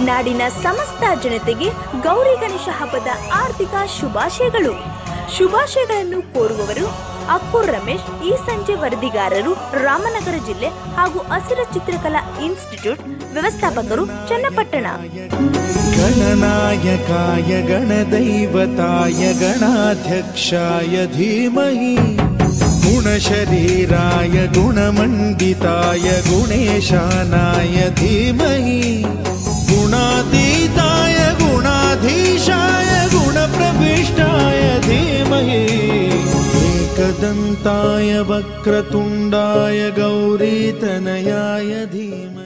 ನಾಡಿನ ಸಮಸ್ತ ಜನತೆಗೆ ಗೌರಿ ಗಣೇಶ ಹಬ್ಬದ ಆರ್ಥಿಕ ಶುಭಾಶಯಗಳು ಶುಭಾಶಯಗಳನ್ನು ಕೋರುವವರು ಅಕ್ಕೂರ್ ರಮೇಶ್ ಈ ಸಂಜೆ ವರದಿಗಾರರು ರಾಮನಗರ ಜಿಲ್ಲೆ ಹಾಗೂ ಹಸಿರ ಚಿತ್ರಕಲಾ ಇನ್ಸ್ಟಿಟ್ಯೂಟ್ ವ್ಯವಸ್ಥಾಪಕರು ಚನ್ನಪಟ್ಟಣ गणनायकाय गणदैवताय गणाध्यक्षाय धीमहि गुणशरीराय गुणमण्डिताय गुणेशानाय धीमहि गुणातीताय गुणाधीशाय गुणप्रविष्टाय धीमहि एकदन्ताय वक्रतुण्डाय गौरीतनयाय धीमहि